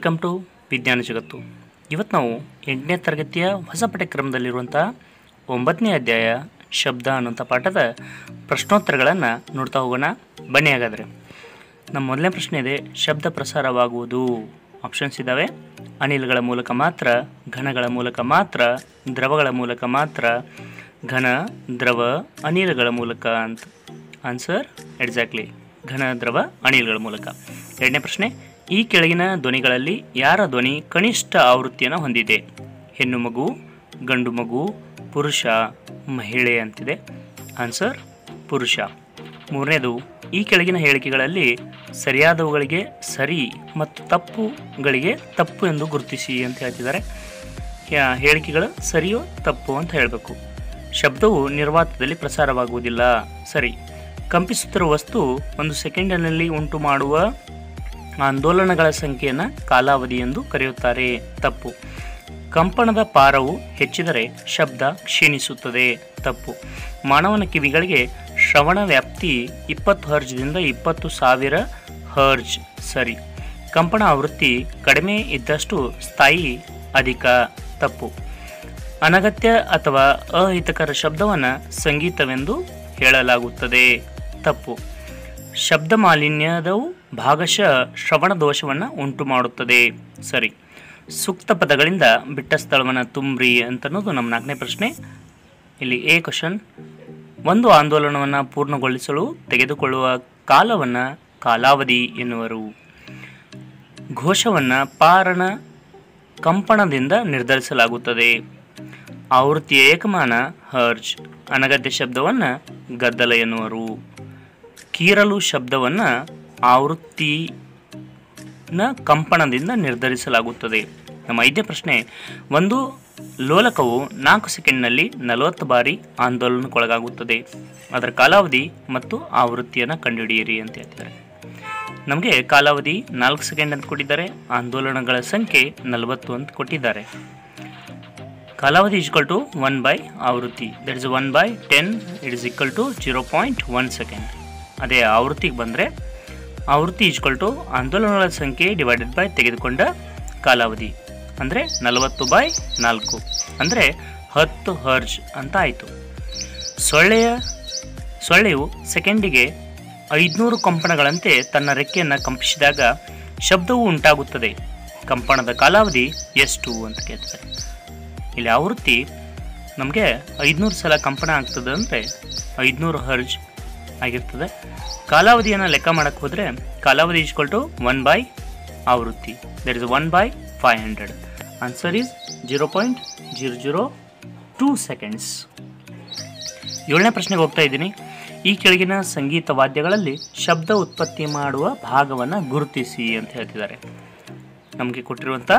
welcome to ವಿಜ್ಞಾನ ಜಗತ್ತು ಇವತ್ತು ನಾವು ಎಂಟನೇ ತರಗತಿಯ ಹೊಸ ಪಠ್ಯಕ್ರಮದಲ್ಲಿರುವಂಥ ಒಂಬತ್ತನೇ ಅಧ್ಯಾಯ ಶಬ್ದ ಅನ್ನುವಂಥ ಪಾಠದ ಪ್ರಶ್ನೋತ್ತರಗಳನ್ನು ನೋಡ್ತಾ ಹೋಗೋಣ ಬನ್ನಿ ಹಾಗಾದರೆ ನಮ್ಮ ಮೊದಲನೇ ಪ್ರಶ್ನೆ ಇದೆ ಶಬ್ದ ಪ್ರಸಾರವಾಗುವುದು ಆಪ್ಷನ್ಸ್ ಇದ್ದಾವೆ ಅನಿಲಗಳ ಮೂಲಕ ಮಾತ್ರ ಘನಗಳ ಮೂಲಕ ಮಾತ್ರ ದ್ರವಗಳ ಮೂಲಕ ಮಾತ್ರ ಘನ ದ್ರವ ಅನಿಲಗಳ ಮೂಲಕ ಅಂತ ಆನ್ಸರ್ ಎಕ್ಸಾಕ್ಟ್ಲಿ ಘನ ದ್ರವ ಅನಿಲಗಳ ಮೂಲಕ ಎರಡನೇ ಪ್ರಶ್ನೆ ಈ ಕೆಳಗಿನ ಧ್ವನಿಗಳಲ್ಲಿ ಯಾರ ಧ್ವನಿ ಕನಿಷ್ಠ ಆವೃತ್ತಿಯನ್ನು ಹೊಂದಿದೆ ಹೆಣ್ಣು ಮಗು ಗಂಡು ಮಗು ಪುರುಷ ಮಹಿಳೆ ಅಂತಿದೆ ಆನ್ಸರ್ ಪುರುಷ ಮೂರನೇದು ಈ ಕೆಳಗಿನ ಹೇಳಿಕೆಗಳಲ್ಲಿ ಸರಿಯಾದವುಗಳಿಗೆ ಸರಿ ಮತ್ತು ತಪ್ಪುಗಳಿಗೆ ತಪ್ಪು ಎಂದು ಗುರುತಿಸಿ ಅಂತ ಹೇಳ್ತಿದ್ದಾರೆ ಯಾ- ಹೇಳಿಕೆಗಳು ಸರಿಯೋ ತಪ್ಪು ಅಂತ ಹೇಳಬೇಕು ಶಬ್ದವು ನಿರ್ವಾತದಲ್ಲಿ ಪ್ರಸಾರವಾಗುವುದಿಲ್ಲ ಸರಿ ಕಂಪಿಸುತ್ತಿರುವ ವಸ್ತು ಒಂದು ಸೆಕೆಂಡಿನಲ್ಲಿ ಉಂಟು ಮಾಡುವ ಆಂದೋಲನಗಳ ಸಂಖ್ಯೆಯನ್ನು ಕಾಲಾವಧಿ ಎಂದು ಕರೆಯುತ್ತಾರೆ ತಪ್ಪು ಕಂಪನದ ಪಾರವು ಹೆಚ್ಚಿದರೆ ಶಬ್ದ ಕ್ಷೀಣಿಸುತ್ತದೆ ತಪ್ಪು ಮಾನವನ ಕಿವಿಗಳಿಗೆ ಶ್ರವಣ ವ್ಯಾಪ್ತಿ ಇಪ್ಪತ್ತು ಹರ್ಜ್ದಿಂದ ಇಪ್ಪತ್ತು ಸಾವಿರ ಹರ್ಜ್ ಸರಿ ಕಂಪನ ಆವೃತ್ತಿ ಕಡಿಮೆ ಇದ್ದಷ್ಟು ಸ್ಥಾಯಿ ಅಧಿಕ ತಪ್ಪು ಅನಗತ್ಯ ಅಥವಾ ಅಹಿತಕರ ಶಬ್ದವನ್ನು ಸಂಗೀತವೆಂದು ಹೇಳಲಾಗುತ್ತದೆ ತಪ್ಪು ಶಬ್ದ ಮಾಲಿನ್ಯದವು ಭಾಗಶಃ ಶ್ರವಣ ದೋಷವನ್ನು ಉಂಟು ಮಾಡುತ್ತದೆ ಸರಿ ಸೂಕ್ತ ಪದಗಳಿಂದ ಬಿಟ್ಟ ಸ್ಥಳವನ್ನು ತುಂಬ್ರಿ ಅಂತನ್ನೋದು ನಮ್ಮ ನಾಲ್ಕನೇ ಪ್ರಶ್ನೆ ಇಲ್ಲಿ ಎ ಕ್ವಶನ್ ಒಂದು ಆಂದೋಲನವನ್ನು ಪೂರ್ಣಗೊಳಿಸಲು ತೆಗೆದುಕೊಳ್ಳುವ ಕಾಲವನ್ನು ಕಾಲಾವಧಿ ಎನ್ನುವರು ಘೋಷವನ್ನು ಪಾರಣ ಕಂಪನದಿಂದ ನಿರ್ಧರಿಸಲಾಗುತ್ತದೆ ಆವೃತ್ತಿಯ ಏಕಮಾನ ಹರ್ಜ್ ಅನಗತ್ಯ ಶಬ್ದವನ್ನು ಗದ್ದಲ ಎನ್ನುವರು ಕೀರಲು ಶಬ್ದವನ್ನು ಆವೃತ್ತಿನ ಕಂಪನದಿಂದ ನಿರ್ಧರಿಸಲಾಗುತ್ತದೆ ನಮ್ಮ ಐದನೇ ಪ್ರಶ್ನೆ ಒಂದು ಲೋಲಕವು ನಾಲ್ಕು ಸೆಕೆಂಡ್ನಲ್ಲಿ ನಲವತ್ತು ಬಾರಿ ಆಂದೋಲನಕ್ಕೊಳಗಾಗುತ್ತದೆ ಅದರ ಕಾಲಾವಧಿ ಮತ್ತು ಆವೃತ್ತಿಯನ್ನು ಕಂಡುಹಿಡಿಯಿರಿ ಅಂತ ಹೇಳ್ತಿದ್ದಾರೆ ನಮಗೆ ಕಾಲಾವಧಿ ನಾಲ್ಕು ಸೆಕೆಂಡ್ ಅಂತ ಕೊಟ್ಟಿದ್ದಾರೆ ಆಂದೋಲನಗಳ ಸಂಖ್ಯೆ ನಲವತ್ತು ಅಂತ ಕೊಟ್ಟಿದ್ದಾರೆ ಕಾಲಾವಧಿ ಈಕ್ವಲ್ ಟು ಒನ್ ಬೈ ಆವೃತ್ತಿ that is one by ten it is equal to zero point one second ಅದೇ ಆವೃತ್ತಿಗೆ ಬಂದರೆ ಆವೃತ್ತಿ ಈಕ್ವಲ್ ಟು ಆಂದೋಲನಗಳ ಸಂಖ್ಯೆ ಡಿವೈಡೆಡ್ ಬೈ ತೆಗೆದುಕೊಂಡ ಕಾಲಾವಧಿ ಅಂದರೆ ನಲವತ್ತು ಬೈ ನಾಲ್ಕು ಅಂದರೆ ಹತ್ತು ಹರ್ಜ್ ಅಂತ ಆಯಿತು ಸೊಳ್ಳೆಯ ಸೊಳ್ಳೆಯು ಸೆಕೆಂಡಿಗೆ ಐದುನೂರು ಕಂಪನಗಳಂತೆ ತನ್ನ ರೆಕ್ಕೆಯನ್ನು ಕಂಪಿಸಿದಾಗ ಶಬ್ದವು ಉಂಟಾಗುತ್ತದೆ ಕಂಪನದ ಕಾಲಾವಧಿ ಎಷ್ಟು ಅಂತ ಕೇಳ್ತಾರೆ ಇಲ್ಲಿ ಆವೃತ್ತಿ ನಮಗೆ ಐದುನೂರು ಸಲ ಕಂಪನ ಆಗ್ತದೆ ಅಂದರೆ ಐದುನೂರು ಹರ್ಜ್ ಆಗಿರ್ತದೆ ಕಾಲಾವಧಿಯನ್ನು ಲೆಕ್ಕ ಮಾಡಕ್ಕೆ ಹೋದರೆ ಕಾಲಾವಧಿ ಇಸ್ಕೊಲ್ ಟು ಒನ್ ಬೈ ಆವೃತ್ತಿ that is one by five hundred answer is zero point zero zero two seconds ಏಳನೇ ಪ್ರಶ್ನೆಗೆ ಹೋಗ್ತಾ ಇದ್ದೀನಿ ಈ ಕೆಳಗಿನ ಸಂಗೀತ ವಾದ್ಯಗಳಲ್ಲಿ ಶಬ್ದ ಉತ್ಪತ್ತಿ ಮಾಡುವ ಭಾಗವನ್ನು ಗುರುತಿಸಿ ಅಂತ ಹೇಳ್ತಿದ್ದಾರೆ ನಮಗೆ ಕೊಟ್ಟಿರುವಂಥ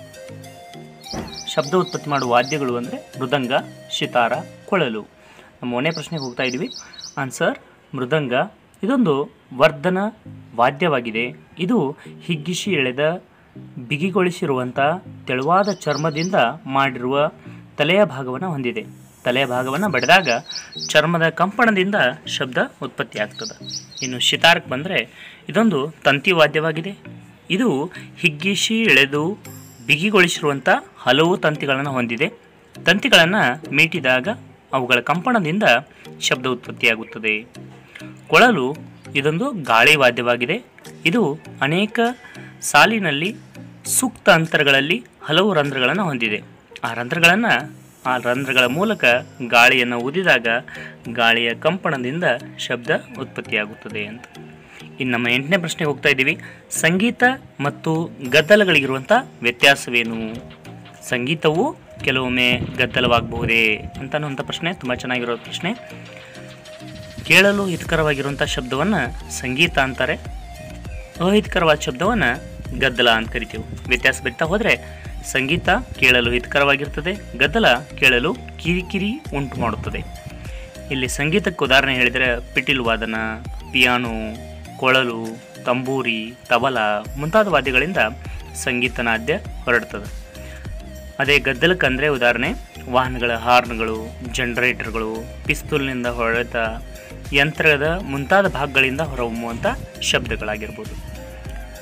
ಶಬ್ದ ಉತ್ಪತ್ತಿ ಮಾಡುವ ವಾದ್ಯಗಳು ಅಂದರೆ ಮೃದಂಗ ಶಿತಾರ ಕೊಳಲು ನಮ್ಮ ಮೊನ್ನೆ ಪ್ರಶ್ನೆಗೆ ಹೋಗ್ತಾ ಇದ್ದೀವಿ ಆನ್ಸರ್ ಮೃದಂಗ ಇದೊಂದು ವರ್ಧನ ವಾದ್ಯವಾಗಿದೆ ಇದು ಹಿಗ್ಗಿಸಿ ಎಳೆದ ಬಿಗಿಗೊಳಿಸಿರುವಂಥ ತೆಳುವಾದ ಚರ್ಮದಿಂದ ಮಾಡಿರುವ ತಲೆಯ ಭಾಗವನ್ನು ಹೊಂದಿದೆ ತಲೆಯ ಭಾಗವನ್ನು ಬಡಿದಾಗ ಚರ್ಮದ ಕಂಪನದಿಂದ ಶಬ್ದ ಉತ್ಪತ್ತಿಯಾಗ್ತದೆ ಇನ್ನು ಶಿತಾರಕ್ಕೆ ಬಂದರೆ ಇದೊಂದು ತಂತಿ ವಾದ್ಯವಾಗಿದೆ ಇದು ಹಿಗ್ಗಿಸಿ ಎಳೆದು ಬಿಗಿಗೊಳಿಸಿರುವಂಥ ಹಲವು ತಂತಿಗಳನ್ನು ಹೊಂದಿದೆ ತಂತಿಗಳನ್ನು ಮೀಟಿದಾಗ ಅವುಗಳ ಕಂಪನದಿಂದ ಶಬ್ದ ಉತ್ಪತ್ತಿಯಾಗುತ್ತದೆ ಕೊಳಲು ಇದೊಂದು ಗಾಳಿ ವಾದ್ಯವಾಗಿದೆ ಇದು ಅನೇಕ ಸಾಲಿನಲ್ಲಿ ಸೂಕ್ತ ಅಂತರಗಳಲ್ಲಿ ಹಲವು ರಂಧ್ರಗಳನ್ನು ಹೊಂದಿದೆ ಆ ರಂಧ್ರಗಳನ್ನು ಆ ರಂಧ್ರಗಳ ಮೂಲಕ ಗಾಳಿಯನ್ನು ಊದಿದಾಗ ಗಾಳಿಯ ಕಂಪನದಿಂದ ಶಬ್ದ ಉತ್ಪತ್ತಿಯಾಗುತ್ತದೆ ಅಂತ ಇನ್ನು ನಮ್ಮ ಎಂಟನೇ ಪ್ರಶ್ನೆಗೆ ಹೋಗ್ತಾ ಇದ್ದೀವಿ ಸಂಗೀತ ಮತ್ತು ಗದ್ದಲಗಳಿಗಿರುವಂಥ ವ್ಯತ್ಯಾಸವೇನು ಸಂಗೀತವು ಕೆಲವೊಮ್ಮೆ ಗದ್ದಲವಾಗಬಹುದೇ ಅಂತನ್ನುವಂಥ ಪ್ರಶ್ನೆ ತುಂಬ ಚೆನ್ನಾಗಿರೋ ಪ್ರಶ್ನೆ ಕೇಳಲು ಹಿತಕರವಾಗಿರುವಂಥ ಶಬ್ದವನ್ನು ಸಂಗೀತ ಅಂತಾರೆ ಅಹಿತಕರವಾದ ಶಬ್ದವನ್ನು ಗದ್ದಲ ಅಂತ ಕರಿತೀವಿ ವ್ಯತ್ಯಾಸ ಬಿಡ್ತಾ ಹೋದರೆ ಸಂಗೀತ ಕೇಳಲು ಹಿತಕರವಾಗಿರ್ತದೆ ಗದ್ದಲ ಕೇಳಲು ಕಿರಿಕಿರಿ ಉಂಟು ಮಾಡುತ್ತದೆ ಇಲ್ಲಿ ಸಂಗೀತಕ್ಕೆ ಉದಾಹರಣೆ ಹೇಳಿದರೆ ಪಿಟೀಲ್ ವಾದನ ಪಿಯಾನೋ ಕೊಳಲು ತಂಬೂರಿ ತಬಲ ಮುಂತಾದ ವಾದ್ಯಗಳಿಂದ ಸಂಗೀತನಾದ್ಯ ಹೊರಡ್ತದೆ ಅದೇ ಗದ್ದಲಕ್ಕಂದರೆ ಉದಾಹರಣೆ ವಾಹನಗಳ ಹಾರ್ನ್ಗಳು ಜನರೇಟರ್ಗಳು ಪಿಸ್ತೂಲ್ನಿಂದ ಹೊಡೆದ ಯಂತ್ರದ ಮುಂತಾದ ಭಾಗಗಳಿಂದ ಹೊರಹೊಮ್ಮುವಂಥ ಶಬ್ದಗಳಾಗಿರ್ಬೋದು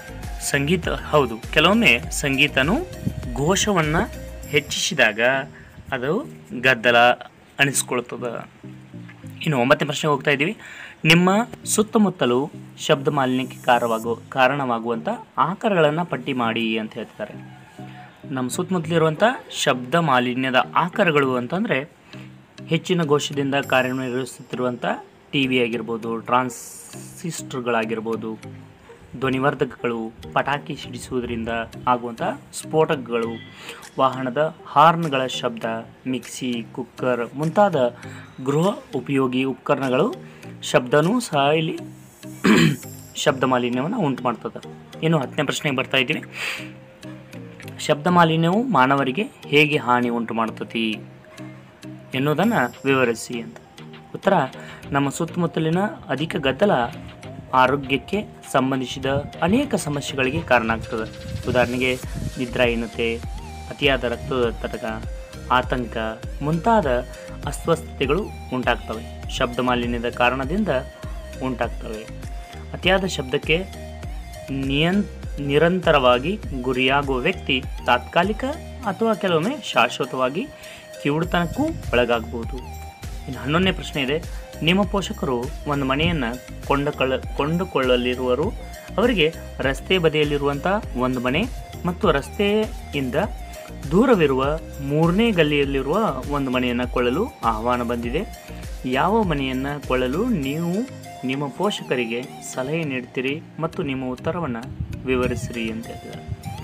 ಸಂಗೀತ ಹೌದು ಕೆಲವೊಮ್ಮೆ ಸಂಗೀತನು ಘೋಷವನ್ನು ಹೆಚ್ಚಿಸಿದಾಗ ಅದು ಗದ್ದಲ ಅನಿಸ್ಕೊಳ್ತದೆ ಇನ್ನು ಒಂಬತ್ತನೇ ಪ್ರಶ್ನೆಗೆ ಹೋಗ್ತಾ ಇದ್ದೀವಿ ನಿಮ್ಮ ಸುತ್ತಮುತ್ತಲು ಶಬ್ದ ಮಾಲಿನ್ಯಕ್ಕೆ ಕಾರಣವಾಗುವ ಕಾರಣವಾಗುವಂಥ ಆಕಾರಗಳನ್ನು ಪಟ್ಟಿ ಮಾಡಿ ಅಂತ ಹೇಳ್ತಿದ್ದಾರೆ ನಮ್ಮ ಸುತ್ತಮುತ್ತಲಿರುವಂಥ ಶಬ್ದ ಮಾಲಿನ್ಯದ ಆಕಾರಗಳು ಅಂತಂದರೆ ಹೆಚ್ಚಿನ ಘೋಷದಿಂದ ಕಾರ್ಯನಿರ್ವಹಿಸುತ್ತಿರುವಂಥ ಟಿ ವಿ ಆಗಿರ್ಬೋದು ಟ್ರಾನ್ಸಿಸ್ಟರ್ಗಳಾಗಿರ್ಬೋದು ಧ್ವನಿವರ್ಧಕಗಳು ಪಟಾಕಿ ಸಿಡಿಸುವುದರಿಂದ ಆಗುವಂಥ ಸ್ಫೋಟಕಗಳು ವಾಹನದ ಹಾರ್ನ್ಗಳ ಶಬ್ದ ಮಿಕ್ಸಿ ಕುಕ್ಕರ್ ಮುಂತಾದ ಗೃಹ ಉಪಯೋಗಿ ಉಪಕರಣಗಳು ಶಬ್ದನೂ ಸಹ ಇಲ್ಲಿ ಶಬ್ದ ಮಾಲಿನ್ಯವನ್ನು ಉಂಟು ಮಾಡ್ತದೆ ಇನ್ನು ಹತ್ತನೇ ಪ್ರಶ್ನೆಗೆ ಬರ್ತಾ ಇದ್ದೀವಿ ಶಬ್ದ ಮಾಲಿನ್ಯವು ಮಾನವರಿಗೆ ಹೇಗೆ ಹಾನಿ ಉಂಟು ಮಾಡ್ತತಿ ಎನ್ನುವುದನ್ನು ವಿವರಿಸಿ ಅಂತ ಉತ್ತರ ನಮ್ಮ ಸುತ್ತಮುತ್ತಲಿನ ಅಧಿಕ ಗದ್ದಲ ಆರೋಗ್ಯಕ್ಕೆ ಸಂಬಂಧಿಸಿದ ಅನೇಕ ಸಮಸ್ಯೆಗಳಿಗೆ ಕಾರಣ ಆಗ್ತದೆ ಉದಾಹರಣೆಗೆ ನಿದ್ರಾಹೀನತೆ ಅತಿಯಾದ ರಕ್ತದೊತ್ತಡ ಆತಂಕ ಮುಂತಾದ ಅಸ್ವಸ್ಥತೆಗಳು ಉಂಟಾಗ್ತವೆ ಶಬ್ದ ಮಾಲಿನ್ಯದ ಕಾರಣದಿಂದ ಉಂಟಾಗ್ತವೆ ಅತಿಯಾದ ಶಬ್ದಕ್ಕೆ ನಿಯನ್ ನಿರಂತರವಾಗಿ ಗುರಿಯಾಗುವ ವ್ಯಕ್ತಿ ತಾತ್ಕಾಲಿಕ ಅಥವಾ ಕೆಲವೊಮ್ಮೆ ಶಾಶ್ವತವಾಗಿ ಕಿವುಡುತನಕ್ಕೂ ಒಳಗಾಗಬಹುದು ಇನ್ನು ಹನ್ನೊಂದನೇ ಪ್ರಶ್ನೆ ಇದೆ ನಿಮ್ಮ ಪೋಷಕರು ಒಂದು ಮನೆಯನ್ನು ಕೊಂಡುಕೊಳ್ಳ ಕೊಂಡುಕೊಳ್ಳಲಿರುವರು ಅವರಿಗೆ ರಸ್ತೆ ಬದಿಯಲ್ಲಿರುವಂಥ ಒಂದು ಮನೆ ಮತ್ತು ರಸ್ತೆಯಿಂದ ದೂರವಿರುವ ಮೂರನೇ ಗಲ್ಲಿಯಲ್ಲಿರುವ ಒಂದು ಮನೆಯನ್ನು ಕೊಳ್ಳಲು ಆಹ್ವಾನ ಬಂದಿದೆ ಯಾವ ಮನೆಯನ್ನು ಕೊಳ್ಳಲು ನೀವು ನಿಮ್ಮ ಪೋಷಕರಿಗೆ ಸಲಹೆ ನೀಡ್ತೀರಿ ಮತ್ತು ನಿಮ್ಮ ಉತ್ತರವನ್ನು ವಿವರಿಸಿರಿ ಅಂತ ಹೇಳಿದ್ದಾರೆ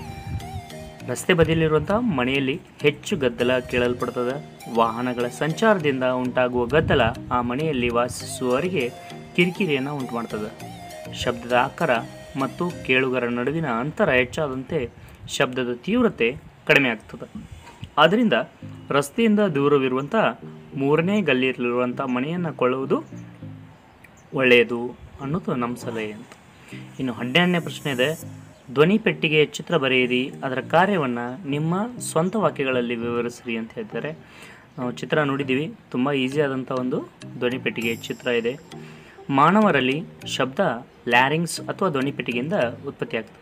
ರಸ್ತೆ ಬದಿಯಲ್ಲಿರುವಂಥ ಮನೆಯಲ್ಲಿ ಹೆಚ್ಚು ಗದ್ದಲ ಕೇಳಲ್ಪಡುತ್ತದೆ ವಾಹನಗಳ ಸಂಚಾರದಿಂದ ಉಂಟಾಗುವ ಗದ್ದಲ ಆ ಮನೆಯಲ್ಲಿ ವಾಸಿಸುವವರಿಗೆ ಕಿರಿಕಿರಿಯನ್ನು ಉಂಟು ಮಾಡ್ತದೆ ಶಬ್ದದ ಆಕಾರ ಮತ್ತು ಕೇಳುಗರ ನಡುವಿನ ಅಂತರ ಹೆಚ್ಚಾದಂತೆ ಶಬ್ದದ ತೀವ್ರತೆ ಕಡಿಮೆ ಆಗ್ತದೆ ಆದ್ದರಿಂದ ರಸ್ತೆಯಿಂದ ದೂರವಿರುವಂಥ ಮೂರನೇ ಗಲ್ಲಿಯಲ್ಲಿರುವಂಥ ಮನೆಯನ್ನು ಕೊಳ್ಳುವುದು ಒಳ್ಳೆಯದು ಅನ್ನೋದು ನಮ್ಮ ಸಲಹೆ ಅಂತ ಇನ್ನು ಹನ್ನೆರಡನೇ ಪ್ರಶ್ನೆ ಇದೆ ಧ್ವನಿ ಪೆಟ್ಟಿಗೆಯ ಚಿತ್ರ ಬರೆಯಿರಿ ಅದರ ಕಾರ್ಯವನ್ನು ನಿಮ್ಮ ಸ್ವಂತ ವಾಕ್ಯಗಳಲ್ಲಿ ವಿವರಿಸಿರಿ ಅಂತ ಹೇಳ್ತಾರೆ ನಾವು ಚಿತ್ರ ನೋಡಿದ್ದೀವಿ ತುಂಬ ಈಸಿ ಆದಂಥ ಒಂದು ಧ್ವನಿ ಪೆಟ್ಟಿಗೆಯ ಚಿತ್ರ ಇದೆ ಮಾನವರಲ್ಲಿ ಶಬ್ದ ಲ್ಯಾರಿಂಗ್ಸ್ ಅಥವಾ ಧ್ವನಿ ಪೆಟ್ಟಿಗೆಯಿಂದ ಉತ್ಪತ್ತಿಯಾಗ್ತದೆ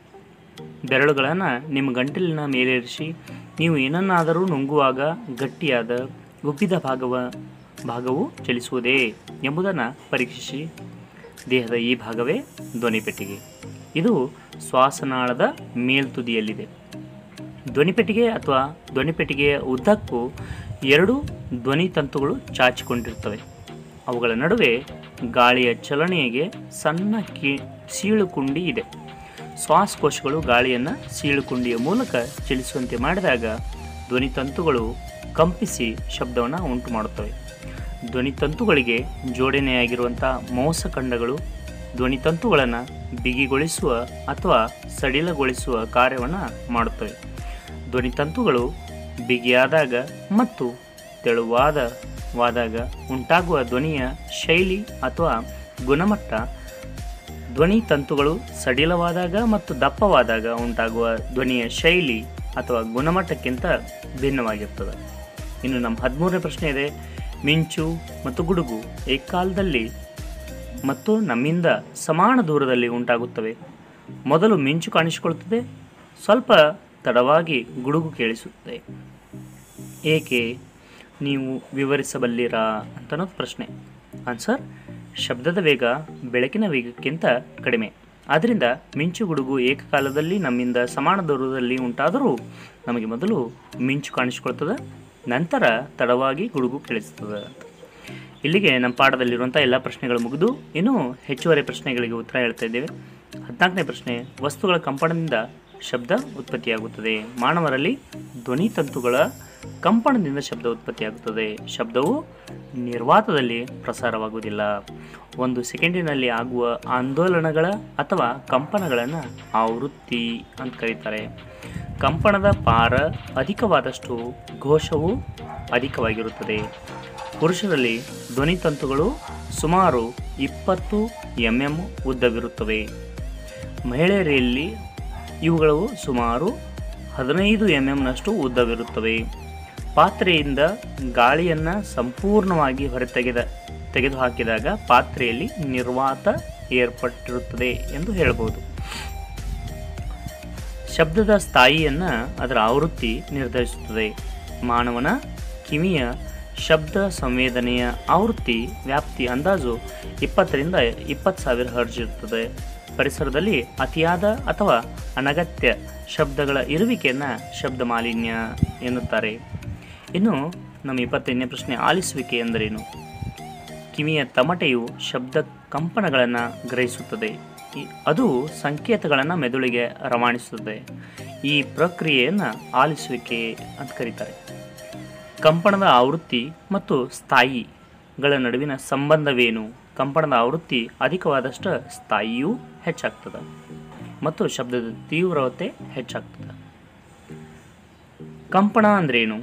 ಬೆರಳುಗಳನ್ನು ನಿಮ್ಮ ಗಂಟಲಿನ ಮೇಲೇರಿಸಿ ನೀವು ಏನನ್ನಾದರೂ ನುಂಗುವಾಗ ಗಟ್ಟಿಯಾದ ಉಬ್ಬಿದ ಭಾಗವ ಭಾಗವು ಚಲಿಸುವುದೇ ಎಂಬುದನ್ನು ಪರೀಕ್ಷಿಸಿ ದೇಹದ ಈ ಭಾಗವೇ ಧ್ವನಿಪೆಟ್ಟಿಗೆ ಇದು ಶ್ವಾಸನಾಳದ ಮೇಲ್ತುದಿಯಲ್ಲಿದೆ ಧ್ವನಿಪೆಟ್ಟಿಗೆ ಅಥವಾ ಧ್ವನಿಪೆಟ್ಟಿಗೆಯ ಉದ್ದಕ್ಕೂ ಎರಡು ಧ್ವನಿ ತಂತುಗಳು ಚಾಚಿಕೊಂಡಿರ್ತವೆ ಅವುಗಳ ನಡುವೆ ಗಾಳಿಯ ಚಲನೆಗೆ ಸಣ್ಣ ಕಿ ಸೀಳುಕುಂಡಿ ಇದೆ ಶ್ವಾಸಕೋಶಗಳು ಗಾಳಿಯನ್ನು ಸೀಳುಕುಂಡಿಯ ಮೂಲಕ ಚಲಿಸುವಂತೆ ಮಾಡಿದಾಗ ಧ್ವನಿತಂತುಗಳು ಕಂಪಿಸಿ ಶಬ್ದವನ್ನು ಉಂಟು ಮಾಡುತ್ತವೆ ಧ್ವನಿತಂತುಗಳಿಗೆ ಜೋಡಣೆಯಾಗಿರುವಂಥ ಮೌಸಖಂಡಗಳು ಧ್ವನಿತಂತುಗಳನ್ನು ಬಿಗಿಗೊಳಿಸುವ ಅಥವಾ ಸಡಿಲಗೊಳಿಸುವ ಕಾರ್ಯವನ್ನು ಮಾಡುತ್ತವೆ ಧ್ವನಿತಂತುಗಳು ಬಿಗಿಯಾದಾಗ ಮತ್ತು ತೆಳುವಾದ ವಾದಾಗ ಉಂಟಾಗುವ ಧ್ವನಿಯ ಶೈಲಿ ಅಥವಾ ಗುಣಮಟ್ಟ ಧ್ವನಿ ತಂತುಗಳು ಸಡಿಲವಾದಾಗ ಮತ್ತು ದಪ್ಪವಾದಾಗ ಉಂಟಾಗುವ ಧ್ವನಿಯ ಶೈಲಿ ಅಥವಾ ಗುಣಮಟ್ಟಕ್ಕಿಂತ ಭಿನ್ನವಾಗಿರ್ತದೆ ಇನ್ನು ನಮ್ಮ ಹದಿಮೂರನೇ ಪ್ರಶ್ನೆ ಇದೆ ಮಿಂಚು ಮತ್ತು ಗುಡುಗು ಏಕಾಲದಲ್ಲಿ ಮತ್ತು ನಮ್ಮಿಂದ ಸಮಾನ ದೂರದಲ್ಲಿ ಉಂಟಾಗುತ್ತವೆ ಮೊದಲು ಮಿಂಚು ಕಾಣಿಸಿಕೊಳ್ಳುತ್ತದೆ ಸ್ವಲ್ಪ ತಡವಾಗಿ ಗುಡುಗು ಕೇಳಿಸುತ್ತದೆ ಏಕೆ ನೀವು ವಿವರಿಸಬಲ್ಲಿರಾ ಅಂತ ಅನ್ನೋದು ಪ್ರಶ್ನೆ ಆನ್ಸರ್ ಶಬ್ದದ ವೇಗ ಬೆಳಕಿನ ವೇಗಕ್ಕಿಂತ ಕಡಿಮೆ ಆದ್ದರಿಂದ ಮಿಂಚು ಗುಡುಗು ಏಕಕಾಲದಲ್ಲಿ ನಮ್ಮಿಂದ ಸಮಾನ ದೂರದಲ್ಲಿ ಉಂಟಾದರೂ ನಮಗೆ ಮೊದಲು ಮಿಂಚು ಕಾಣಿಸಿಕೊಳ್ತದೆ ನಂತರ ತಡವಾಗಿ ಗುಡುಗು ಕೇಳಿಸ್ತದೆ ಅಂತ ಇಲ್ಲಿಗೆ ನಮ್ಮ ಪಾಠದಲ್ಲಿರುವಂಥ ಎಲ್ಲ ಪ್ರಶ್ನೆಗಳು ಮುಗಿದು ಇನ್ನೂ ಹೆಚ್ಚುವರಿ ಪ್ರಶ್ನೆಗಳಿಗೆ ಉತ್ತರ ಹೇಳ್ತಾ ಇದ್ದೇವೆ ಹದಿನಾಲ್ಕನೇ ಪ್ರಶ್ನೆ ವಸ್ತುಗಳ ಕಂಪನದಿಂದ ಶಬ್ದ ಉತ್ಪತ್ತಿಯಾಗುತ್ತದೆ ಮಾನವರಲ್ಲಿ ಧ್ವನಿ ತಂತುಗಳ ಕಂಪನದಿಂದ ಶಬ್ದ ಉತ್ಪತ್ತಿಯಾಗುತ್ತದೆ ಶಬ್ದವು ನಿರ್ವಾತದಲ್ಲಿ ಪ್ರಸಾರವಾಗುವುದಿಲ್ಲ ಒಂದು ಸೆಕೆಂಡಿನಲ್ಲಿ ಆಗುವ ಆಂದೋಲನಗಳ ಅಥವಾ ಕಂಪನಗಳನ್ನು ಆವೃತ್ತಿ ಅಂತ ಕರೀತಾರೆ ಕಂಪನದ ಪಾರ ಅಧಿಕವಾದಷ್ಟು ಘೋಷವು ಅಧಿಕವಾಗಿರುತ್ತದೆ ಪುರುಷರಲ್ಲಿ ಧ್ವನಿತಂತುಗಳು ಸುಮಾರು ಇಪ್ಪತ್ತು ಎಂ ಎಂ ಉದ್ದವಿರುತ್ತವೆ ಮಹಿಳೆಯರಲ್ಲಿ ಇವುಗಳು ಸುಮಾರು ಹದಿನೈದು ಎಂ ಎಂನಷ್ಟು ಉದ್ದವಿರುತ್ತವೆ ಪಾತ್ರೆಯಿಂದ ಗಾಳಿಯನ್ನು ಸಂಪೂರ್ಣವಾಗಿ ಹೊರತೆಗೆದ ತೆಗೆದುಹಾಕಿದಾಗ ಪಾತ್ರೆಯಲ್ಲಿ ನಿರ್ವಾತ ಏರ್ಪಟ್ಟಿರುತ್ತದೆ ಎಂದು ಹೇಳಬಹುದು ಶಬ್ದದ ಸ್ಥಾಯಿಯನ್ನು ಅದರ ಆವೃತ್ತಿ ನಿರ್ಧರಿಸುತ್ತದೆ ಮಾನವನ ಕಿವಿಯ ಶಬ್ದ ಸಂವೇದನೆಯ ಆವೃತ್ತಿ ವ್ಯಾಪ್ತಿ ಅಂದಾಜು ಇಪ್ಪತ್ತರಿಂದ ಇಪ್ಪತ್ತು ಸಾವಿರ ಹರ್ಜ್ ಇರುತ್ತದೆ ಪರಿಸರದಲ್ಲಿ ಅತಿಯಾದ ಅಥವಾ ಅನಗತ್ಯ ಶಬ್ದಗಳ ಇರುವಿಕೆಯನ್ನು ಶಬ್ದ ಮಾಲಿನ್ಯ ಎನ್ನುತ್ತಾರೆ ಇನ್ನು ನಮ್ಮ ಇಪ್ಪತ್ತೈದನೇ ಪ್ರಶ್ನೆ ಆಲಿಸುವಿಕೆ ಎಂದರೇನು ಕಿವಿಯ ತಮಟೆಯು ಶಬ್ದ ಕಂಪನಗಳನ್ನು ಗ್ರಹಿಸುತ್ತದೆ ಈ- ಅದು ಸಂಕೇತಗಳನ್ನು ಮೆದುಳಿಗೆ ರವಾನಿಸುತ್ತದೆ ಈ ಪ್ರಕ್ರಿಯೆಯನ್ನು ಆಲಿಸುವಿಕೆ ಅಂತ ಕರೀತಾರೆ ಕಂಪನದ ಆವೃತ್ತಿ ಮತ್ತು ಸ್ಥಾಯಿಗಳ ನಡುವಿನ ಸಂಬಂಧವೇನು ಕಂಪನದ ಆವೃತ್ತಿ ಅಧಿಕವಾದಷ್ಟು ಸ್ಥಾಯಿಯೂ ಹೆಚ್ಚಾಗ್ತದೆ ಮತ್ತು ಶಬ್ದದ ತೀವ್ರತೆ ಹೆಚ್ಚಾಗ್ತದೆ ಕಂಪನ ಅಂದ್ರೇನು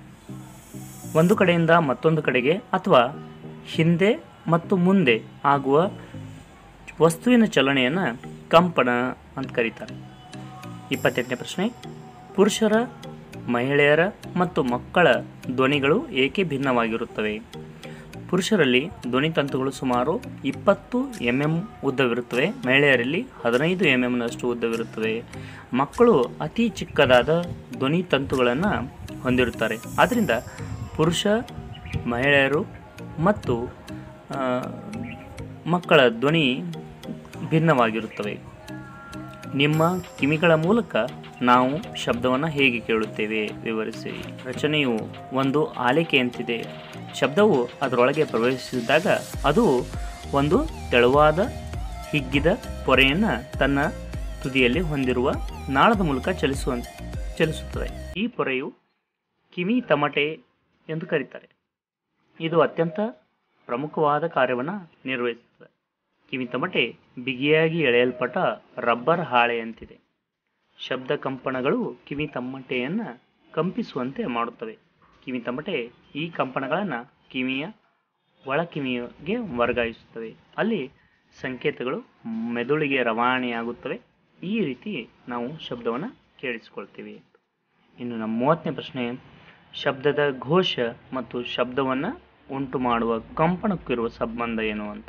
ಒಂದು ಕಡೆಯಿಂದ ಮತ್ತೊಂದು ಕಡೆಗೆ ಅಥವಾ ಹಿಂದೆ ಮತ್ತು ಮುಂದೆ ಆಗುವ ವಸ್ತುವಿನ ಚಲನೆಯನ್ನು ಕಂಪನ ಅಂತ ಕರೀತಾರೆ ಇಪ್ಪತ್ತೆಂಟನೇ ಪ್ರಶ್ನೆ ಪುರುಷರ ಮಹಿಳೆಯರ ಮತ್ತು ಮಕ್ಕಳ ಧ್ವನಿಗಳು ಏಕೆ ಭಿನ್ನವಾಗಿರುತ್ತವೆ ಪುರುಷರಲ್ಲಿ ಧ್ವನಿತಂತುಗಳು ಸುಮಾರು ಇಪ್ಪತ್ತು ಎಂ ಎಂ ಉದ್ದವಿರುತ್ತವೆ ಮಹಿಳೆಯರಲ್ಲಿ ಹದಿನೈದು ಎಂ ಎಂನಷ್ಟು ಉದ್ದವಿರುತ್ತವೆ ಮಕ್ಕಳು ಅತಿ ಚಿಕ್ಕದಾದ ಧ್ವನಿತಂತುಗಳನ್ನು ಹೊಂದಿರುತ್ತಾರೆ ಆದ್ದರಿಂದ ಪುರುಷ ಮಹಿಳೆಯರು ಮತ್ತು ಆ, ಮಕ್ಕಳ ಧ್ವನಿ ಭಿನ್ನವಾಗಿರುತ್ತವೆ ನಿಮ್ಮ ಕಿವಿಗಳ ಮೂಲಕ ನಾವು ಶಬ್ದವನ್ನು ಹೇಗೆ ಕೇಳುತ್ತೇವೆ ವಿವರಿಸಿ ರಚನೆಯು ಒಂದು ಆಲಿಕೆಯಂತಿದೆ ಶಬ್ದವು ಅದರೊಳಗೆ ಪ್ರವೇಶಿಸಿದಾಗ ಅದು ಒಂದು ತೆಳುವಾದ ಹಿಗ್ಗಿದ ಪೊರೆಯನ್ನು ತನ್ನ ತುದಿಯಲ್ಲಿ ಹೊಂದಿರುವ ನಾಳದ ಮೂಲಕ ಚಲಿಸುವ ಚಲಿಸುತ್ತದೆ ಈ ಪೊರೆಯು ಕಿವಿ ತಮಟೆ ಎಂದು ಕರೀತಾರೆ ಇದು ಅತ್ಯಂತ ಪ್ರಮುಖವಾದ ಕಾರ್ಯವನ್ನು ನಿರ್ವಹಿಸುತ್ತದೆ ಕಿವಿ ತಮಟೆ ಬಿಗಿಯಾಗಿ ಎಳೆಯಲ್ಪಟ್ಟ ರಬ್ಬರ್ ಹಾಳೆಯಂತಿದೆ ಶಬ್ದ ಕಂಪನಗಳು ಕಿವಿ ತಮಟೆಯನ್ನು ಕಂಪಿಸುವಂತೆ ಮಾಡುತ್ತವೆ ಕಿವಿ ತಮಟೆ ಈ ಕಂಪನಗಳನ್ನು ಕಿವಿಯ ಒಳ ಕಿವಿಗೆ ವರ್ಗಾಯಿಸುತ್ತವೆ ಅಲ್ಲಿ ಸಂಕೇತಗಳು ಮೆದುಳಿಗೆ ರವಾನೆಯಾಗುತ್ತವೆ ಈ ರೀತಿ ನಾವು ಶಬ್ದವನ್ನು ಕೇಳಿಸಿಕೊಳ್ತೀವಿ ಇನ್ನು ನಮ್ಮ ಮೂವತ್ತನೇ ಪ್ರಶ್ನೆ ಶಬ್ದದ ಘೋಷ ಮತ್ತು ಶಬ್ದವನ್ನು ಉಂಟು ಮಾಡುವ ಕಂಪನಕ್ಕಿರುವ ಸಂಬಂಧ ಏನು ಅಂತ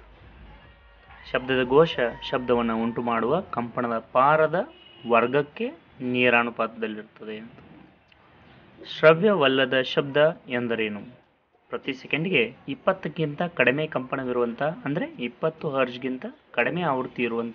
ಶಬ್ದದ ಘೋಷ ಶಬ್ದವನ್ನು ಉಂಟು ಮಾಡುವ ಕಂಪನದ ಪಾರದ ವರ್ಗಕ್ಕೆ ನೇರಾನುಪಾತದಲ್ಲಿರುತ್ತದೆ ಅಂತ ಶ್ರವ್ಯವಲ್ಲದ ಶಬ್ದ ಎಂದರೇನು ಪ್ರತಿ ಸೆಕೆಂಡ್ಗೆ ಇಪ್ಪತ್ತಕ್ಕಿಂತ ಕಡಿಮೆ ಕಂಪನವಿರುವಂಥ ಅಂದರೆ ಇಪ್ಪತ್ತು ಹರ್ಜ್ಗಿಂತ ಕಡಿಮೆ ಆವೃತ್ತಿ ಇರುವಂಥ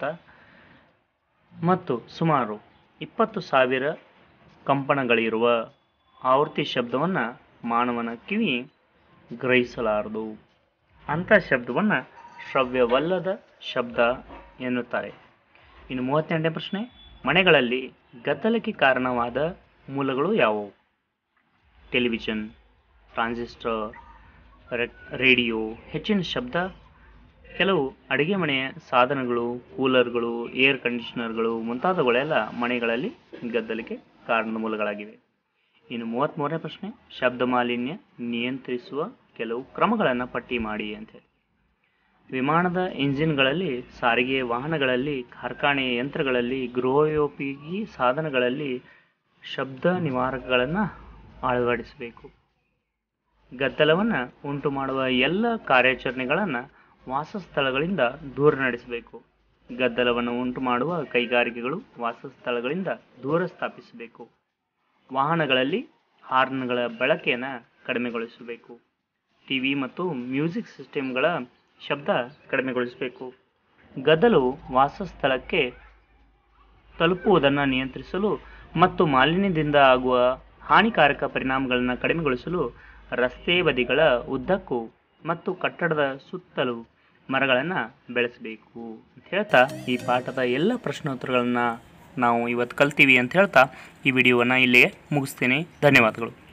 ಮತ್ತು ಸುಮಾರು ಇಪ್ಪತ್ತು ಸಾವಿರ ಕಂಪನಗಳಿರುವ ಆವೃತ್ತಿ ಶಬ್ದವನ್ನು ಮಾನವನ ಕಿವಿ ಗ್ರಹಿಸಲಾರದು ಅಂಥ ಶಬ್ದವನ್ನು ಶ್ರವ್ಯವಲ್ಲದ ಶಬ್ದ ಎನ್ನುತ್ತಾರೆ ಇನ್ನು ಮೂವತ್ತೆರಡನೇ ಪ್ರಶ್ನೆ ಮನೆಗಳಲ್ಲಿ ಗದ್ದಲಕ್ಕೆ ಕಾರಣವಾದ ಮೂಲಗಳು ಯಾವುವು ಟೆಲಿವಿಷನ್ ಟ್ರಾನ್ಸಿಸ್ಟರ್ ರೆ- ರೇಡಿಯೋ ಹೆಚ್ಚಿನ ಶಬ್ದ ಕೆಲವು ಅಡುಗೆ ಮನೆಯ ಸಾಧನಗಳು ಕೂಲರ್ಗಳು ಏರ್ ಕಂಡೀಷನರ್ಗಳು ಮುಂತಾದವುಗಳೆಲ್ಲ ಮನೆಗಳಲ್ಲಿ ಗದ್ದಲಕ್ಕೆ ಕಾರಣದ ಮೂಲಗಳಾಗಿವೆ ಇನ್ನು ಮೂವತ್ತ್ಮೂರನೇ ಪ್ರಶ್ನೆ ಶಬ್ದ ಮಾಲಿನ್ಯ ನಿಯಂತ್ರಿಸುವ ಕೆಲವು ಕ್ರಮಗಳನ್ನು ಪಟ್ಟಿ ಮಾಡಿ ಅಂತ ಹೇಳಿ ವಿಮಾನದ ಇಂಜಿನ್ಗಳಲ್ಲಿ ಸಾರಿಗೆ ವಾಹನಗಳಲ್ಲಿ ಕಾರ್ಖಾನೆಯ ಯಂತ್ರಗಳಲ್ಲಿ ಗೃಹೋಪಯೋಗಿ ಸಾಧನಗಳಲ್ಲಿ ಶಬ್ದ ನಿವಾರಕಗಳನ್ನು ಅಳವಡಿಸಬೇಕು ಗದ್ದಲವನ್ನು ಉಂಟು ಮಾಡುವ ಎಲ್ಲ ಕಾರ್ಯಾಚರಣೆಗಳನ್ನು ವಾಸಸ್ಥಳಗಳಿಂದ ದೂರ ನಡೆಸಬೇಕು ಗದ್ದಲವನ್ನು ಉಂಟು ಮಾಡುವ ಕೈಗಾರಿಕೆಗಳು ವಾಸಸ್ಥಳಗಳಿಂದ ದೂರ ಸ್ಥಾಪಿಸಬೇಕು ವಾಹನಗಳಲ್ಲಿ ಹಾರ್ನ್ಗಳ ಬಳಕೆಯನ್ನು ಕಡಿಮೆಗೊಳಿಸಬೇಕು ಟಿವಿ ಮತ್ತು ಮ್ಯೂಸಿಕ್ ಸಿಸ್ಟಮ್ಗಳ ಶಬ್ದ ಕಡಿಮೆಗೊಳಿಸಬೇಕು ಗದ್ದಲವು ವಾಸಸ್ಥಳಕ್ಕೆ ತಲುಪುವುದನ್ನು ನಿಯಂತ್ರಿಸಲು ಮತ್ತು ಮಾಲಿನ್ಯದಿಂದ ಆಗುವ ಹಾನಿಕಾರಕ ಪರಿಣಾಮಗಳನ್ನು ಕಡಿಮೆಗೊಳಿಸಲು ರಸ್ತೆ ಬದಿಗಳ ಉದ್ದಕ್ಕೂ ಮತ್ತು ಕಟ್ಟಡದ ಸುತ್ತಲೂ ಮರಗಳನ್ನು ಬೆಳೆಸಬೇಕು ಅಂತ ಹೇಳ್ತಾ ಈ ಪಾಠದ ಎಲ್ಲ ಪ್ರಶ್ನೋತ್ತರಗಳನ್ನು ನಾವು ಇವತ್ತು ಕಲ್ತೀವಿ ಅಂತ ಹೇಳ್ತಾ ಈ ವಿಡಿಯೋವನ್ನು ಇಲ್ಲಿಗೆ ಮುಗಿಸ್ತೀನಿ ಧನ್ಯವಾದಗಳು